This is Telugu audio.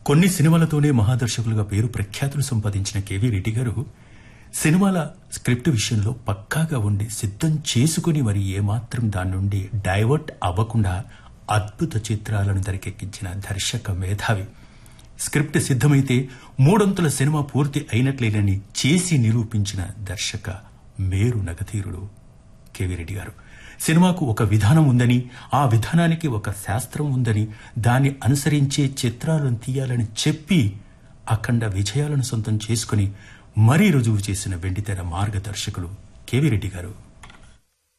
కొన్ని సినిమాలతోనే మహాదర్శకులుగా పేరు ప్రఖ్యాతులు సంపాదించిన కేవీ రెడ్డి గారు సినిమాల స్క్రిప్ట్ విషయంలో పక్కాగా ఉండి సిద్ధం చేసుకుని మరి ఏమాత్రం దాని నుండి డైవర్ట్ అవ్వకుండా అద్భుత చిత్రాలను తెరకెక్కించిన దర్శక మేధావి స్క్రిప్ట్ సిద్ధమైతే మూడొంతుల సినిమా పూర్తి అయినట్లేనని చేసి నిరూపించిన దర్శక మేరు నగతీరుడు కేవీ రెడ్డి గారు సినిమాకు ఒక విధానం ఉందని ఆ విధానానికి ఒక శాస్త్రం ఉందని దాన్ని అనుసరించే చిత్రాలను తీయాలని చెప్పి అఖండ విజయాలను సొంతం చేసుకుని మరీ రుజువు చేసిన వెండితెర మార్గదర్శకులు కేవీ రెడ్డి గారు